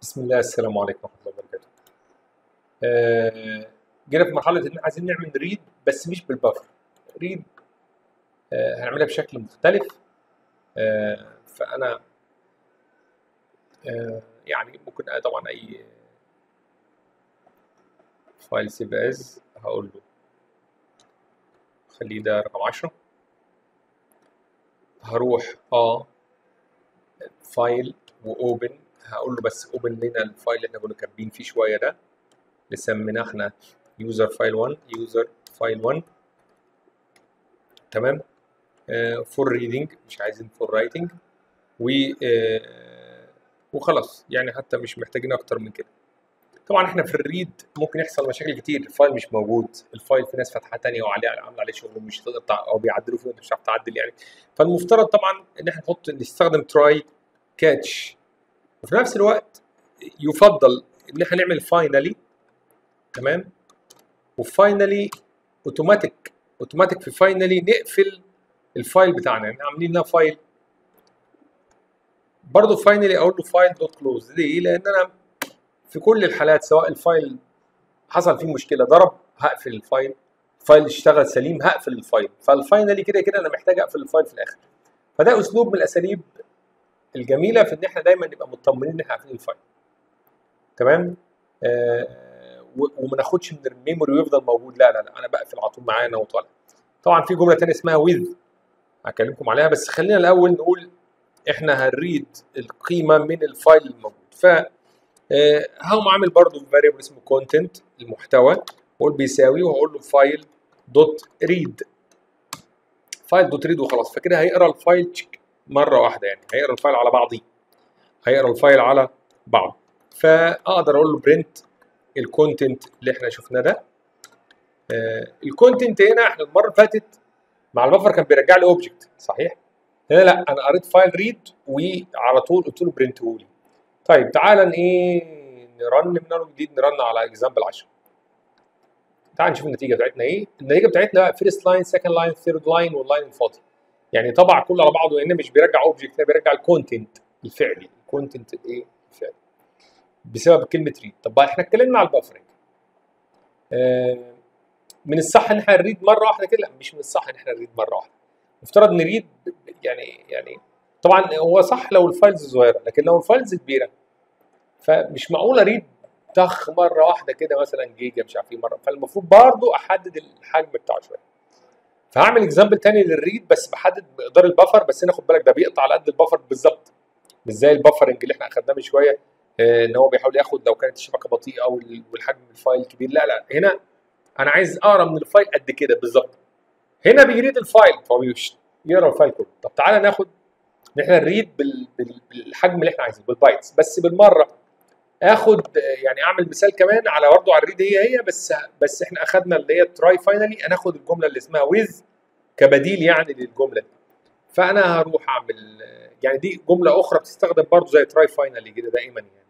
بسم الله السلام عليكم ورحمة الله وبركاته. آه، جينا في مرحلة إن إحنا عايزين نعمل ريد بس مش بالبفر. ريد آه، هنعملها بشكل مختلف. آه، فأنا آه، يعني ممكن آه، طبعا أي فايل سيف از هقول له خليه ده رقم 10 هروح اه فايل واوبن هقول له بس اوبن لنا الفايل اللي احنا كنا كاتبين فيه شويه ده اللي سميناه احنا يوزر فايل 1 يوزر فايل 1 تمام فور ريدنج مش عايزين فور رايتنج و آه، وخلاص يعني حتى مش محتاجين اكتر من كده طبعا احنا في الريد ممكن يحصل مشاكل كتير الفايل مش موجود الفايل في ناس فاتحه تانية وعليه عامله عليه شغل ومش هتقدر تع- او بيعدلوا فيه وانت مش هتعرف تعدل يعني فالمفترض طبعا ان احنا نحط نستخدم تراي كاتش وفي نفس الوقت يفضل ان احنا نعمل فاينلي تمام وفاينلي اوتوماتيك اوتوماتيك في فاينلي نقفل الفايل بتاعنا يعني عاملين لنا فايل برضه فاينلي اقول له فايل دوت كلوز ليه؟ لان انا في كل الحالات سواء الفايل حصل فيه مشكله ضرب هقفل الفايل الفايل اشتغل سليم هقفل الفايل فالفاينلي كده كده انا محتاج اقفل الفايل في الاخر فده اسلوب من الاساليب الجميله في ان احنا دايما نبقى مطمنين ان احنا قافلين الفايل تمام آه و- وما ناخدش من الميموري ويفضل موجود لا لا لا انا بقفل على طول معانا وطالع طبعا في جمله ثانيه اسمها with هكلمكم عليها بس خلينا الاول نقول احنا هنريد القيمه من الفايل الموجود ف آه، هقوم عامل برضو فاريبل اسمه كونتنت المحتوى واقول بيساوي وهقول له فايل دوت ريد فايل دوت ريد وخلاص فكده هيقرا الفايل تشيك مره واحده يعني هيقرا الفايل على بعضيه هيقرا الفايل على بعض فاقدر اقول له برنت الكونتنت اللي احنا شفناه ده الكونتنت هنا احنا المره اللي فاتت مع البفر كان بيرجع لي اوبجكت صحيح هنا لا انا قريت فايل ريد وعلى طول قلت له برنت لي طيب تعالى ن- ايه نرن من اول جديد نرن على اكزامبل 10 تعال نشوف النتيجه بتاعتنا ايه النتيجه بتاعتنا فيرست لاين سكند لاين ثيرد لاين واللاين الفاضي يعني طبع كله على بعضه لان مش بيرجع اوبجكت ده بيرجع الكونتنت الفعلي الكونتنت الايه الفعلي بسبب كلمه ريد طب بقى احنا اتكلمنا على البفرنج آه من الصح ان احنا نريد مره واحده كده لا مش من الصح ان احنا نريد مره واحده مفترض نريد يعني يعني طبعا هو صح لو الفايلز صغيره لكن لو الفايلز كبيره فمش معقول اريد طخ مره واحده كده مثلا جيجا مش عارف ايه مره فالمفروض برضو احدد الحجم بتاعه شويه فهعمل اكزامبل تاني للريد بس بحدد مقدار البفر بس هنا خد بالك ده بيقطع على قد البفر بالظبط مش زي البفرنج اللي احنا اخدناه من شويه آه، ان هو بيحاول ياخد لو كانت الشبكه بطيئه وال- والحجم الفايل كبير لا لا هنا انا عايز اقرا من الفايل قد كده بالظبط هنا بيريد الفايل فهو بيش- يقرا الفايل كله طب تعالى ناخد ان احنا نريد بال... بال... بالحجم اللي احنا عايزينه بالبايتس بس بالمره اخد يعني اعمل مثال كمان على برضه على الريد هي هي بس بس احنا اخدنا اللي هي تراي فاينلي هناخد الجمله اللي اسمها ويز كبديل يعني للجمله دي فانا هروح اعمل يعني دي جمله اخرى بتستخدم برضه زي تراي فاينلي كده دائما يعني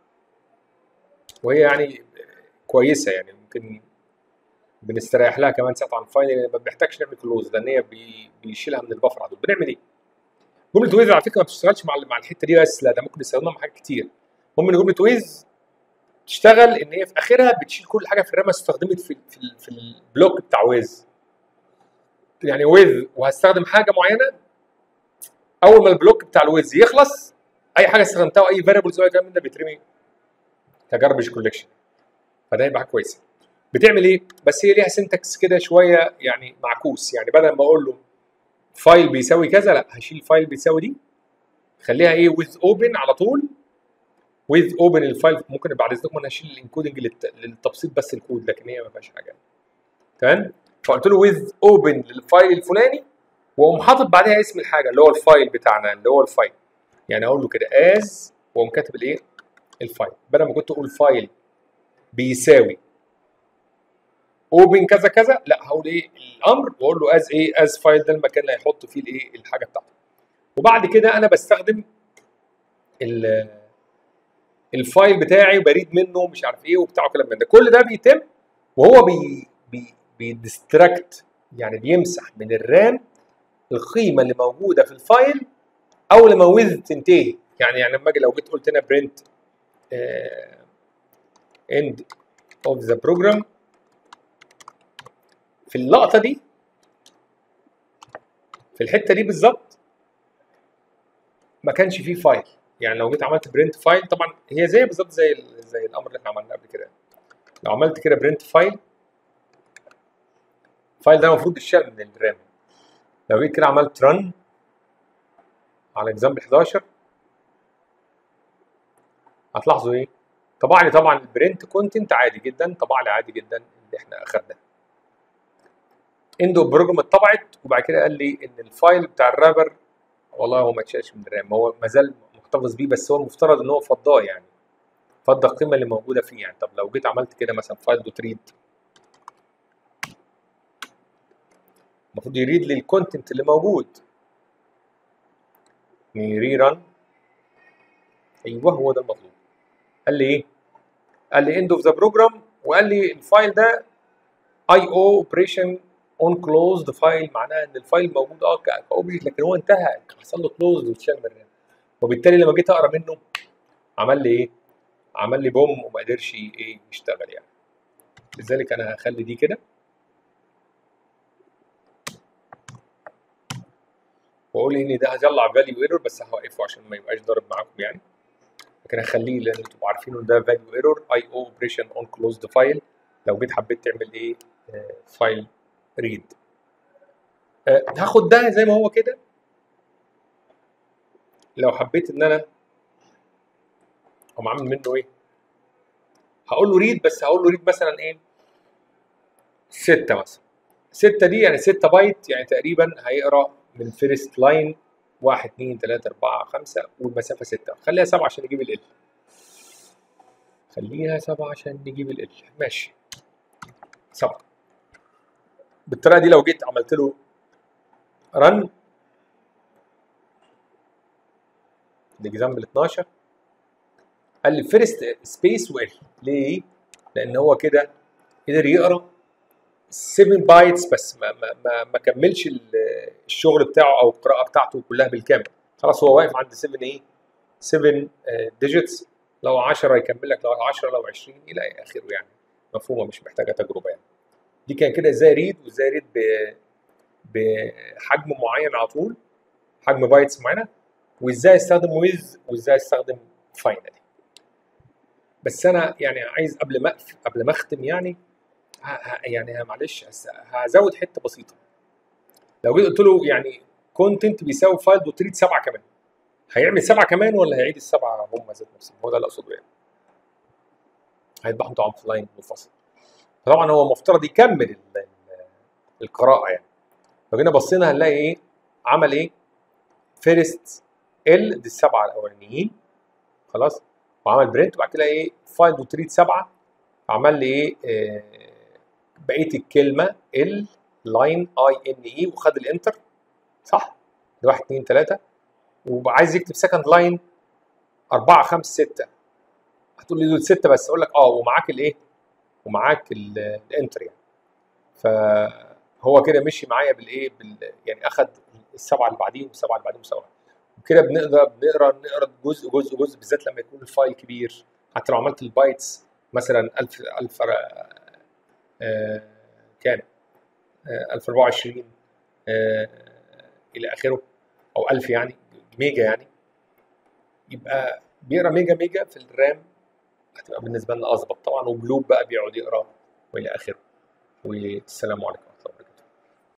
وهي يعني كويسه يعني ممكن بنستريح لها كمان ساعات عن فاينل ما بنحتاجش نعمل كلوز لان هي بي- بيشيلها من البفر على طول بنعمل ايه؟ جمله ويز على فكره ما بتشتغلش مع مع الحته دي بس لا ده ممكن نستخدمها مع حاجات كتير المهم ان جمله ويز تشتغل ان هي في اخرها بتشيل كل حاجه في الرام استخدمت في في, في البلوك بتاع ويز يعني ويز وهستخدم حاجه معينه اول ما البلوك بتاع الويز يخلص اي حاجه استخدمتها واي فاريبلز واي كلام من ده بيترمي كجاربج كولكشن فده يبقى حاجه كويسه بتعمل ايه بس هي ليها سنتكس كده شويه يعني معكوس يعني بدل ما اقول له فايل بيساوي كذا لا هشيل فايل بيساوي دي خليها ايه with open على طول with open الفايل ممكن بعد اذنكم انا هشيل الانكودنج للت- للتبسيط بس الكود لكن هي ما فيهاش حاجه تمام فقلت له with open للفايل الفلاني واقوم حاطط بعدها اسم الحاجه اللي هو الفايل بتاعنا اللي هو الفايل يعني اقول له كده as واقوم كاتب الايه الفايل بدل ما كنت اقول فايل بيساوي اوبن كذا كذا لا هقول ايه الامر واقول له از ايه از فايل ده المكان اللي هيحط فيه الايه الحاجه بتاعته وبعد كده انا بستخدم ال- الفايل بتاعي وبريد منه مش عارف ايه وبتاع وكلام من ده كل ده بيتم وهو بي بي بيديستراكت يعني بيمسح من الرام القيمه اللي موجوده في الفايل اول ما ويز تنتهي يعني يعني لما اجي لو جيت قلت هنا برنت end of the program في اللقطه دي في الحته دي بالظبط ما كانش فيه فايل يعني لو جيت عملت برنت فايل طبعا هي زي بالظبط زي ال- زي الامر اللي احنا عملناه قبل كده لو عملت كده برنت فايل الفايل ده المفروض يتشال من الرام لو جيت كده عملت رن على اكزامبل 11 هتلاحظوا ايه طبع لي طبعا البرنت كونتنت عادي جدا طبع لي عادي جدا اللي احنا اخدناه اندو بروجرام اتطبعت وبعد كده قال لي ان الفايل بتاع الرابر والله هو ما اتشالش من الرام هو ما زال محتفظ بيه بس هو المفترض ان هو فضاه يعني فضى القيمه اللي موجوده فيه يعني طب لو جيت عملت كده مثلا فايل دوت ريد المفروض يريد لي الكونتنت اللي موجود ري ران ايوه هو ده المطلوب قال لي ايه قال لي اند اوف ذا بروجرام وقال لي الفايل ده اي او اوبريشن اون كلوزد فايل معناها ان الفايل موجود اه كاوبجكت لكن هو انتهى حصل له كلوزد واتشال من الرام وبالتالي لما جيت اقرا منه عمل لي ايه عمل لي بوم وما قدرش ايه يشتغل يعني لذلك انا هخلي دي كده واقول ان ده هيطلع فاليو ايرور بس هوقفه عشان ما يبقاش ضارب معاكم يعني لكن هخليه لان تبقوا عارفين ان ده فاليو ايرور اي او اوبريشن اون كلوزد فايل لو جيت حبيت تعمل ايه فايل ريد هاخد ده زي ما هو كده لو حبيت ان انا اقوم عامل منه ايه هقول له ريد بس هقول له ريد مثلا ايه 6 مثلا 6 دي يعني 6 بايت يعني تقريبا هيقرا من فيرست لاين 1 2 3 4 5 والمسافه 6 خليها 7 عشان نجيب ال خليها 7 عشان نجيب ال ماشي 7 بالطريقه دي لو جيت عملت له رن الاكزامبل 12 قال لي فيرست سبيس وال ليه؟ لان هو كده قدر يقرا 7 بايتس بس ما ما ما, ما كملش ال- الشغل بتاعه او القراءه بتاعته كلها بالكامل خلاص هو واقف عند 7 ايه 7 ديجيتس لو 10 يكمل لك لو 10 لو 20 الى اخره يعني مفهومه مش محتاجه تجربه يعني دي كان كده ازاي ريد وازاي ريد ب- بحجم معين على طول حجم بايتس معينه وازاي استخدم ويز وازاي استخدم فاينل بس انا يعني عايز قبل ما أقف- قبل ما اختم يعني ه- ه- يعني ه- معلش هس- هزود حته بسيطه لو جيت قلت له يعني كونتنت بيساوي فايل دوت ريد سبعه كمان هيعمل سبعه كمان ولا هيعيد السبعه هم ذات نفسهم هو ده اللي اقصده يعني هيذبحهم طبعا في لاين منفصل فطبعا هو مفترض يكمل ال- ال- القراءه يعني لو جينا بصينا هنلاقي ايه عمل ايه فيرست ال دي السبعه الاولانيين خلاص وعمل برنت وبعد كده ايه فايل دوت ريد سبعه عمل لي ايه آه، بقيه الكلمه ال لاين اي ان اي وخد الانتر صح ده 1 2 3 وعايز يكتب سكند لاين 4 5 6 هتقول لي دول 6 بس اقول لك اه ومعاك الايه ومعاك ال- الانتر يعني فهو كده مشي معايا بالايه بال يعني اخد السبعه اللي بعديهم والسبعه اللي بعديهم سوا وكده بنقدر بنقرا نقرا جزء جزء جزء بالذات لما يكون الفايل كبير حتى لو عملت البايتس مثلا 1000 1000 آه كام؟ آه 1024 آه الى اخره او 1000 يعني ميجا يعني يبقى بيقرا ميجا ميجا في الرام هتبقى بالنسبه لنا اظبط طبعا وبلوب بقى بيقعد يقرا والى اخره والسلام عليكم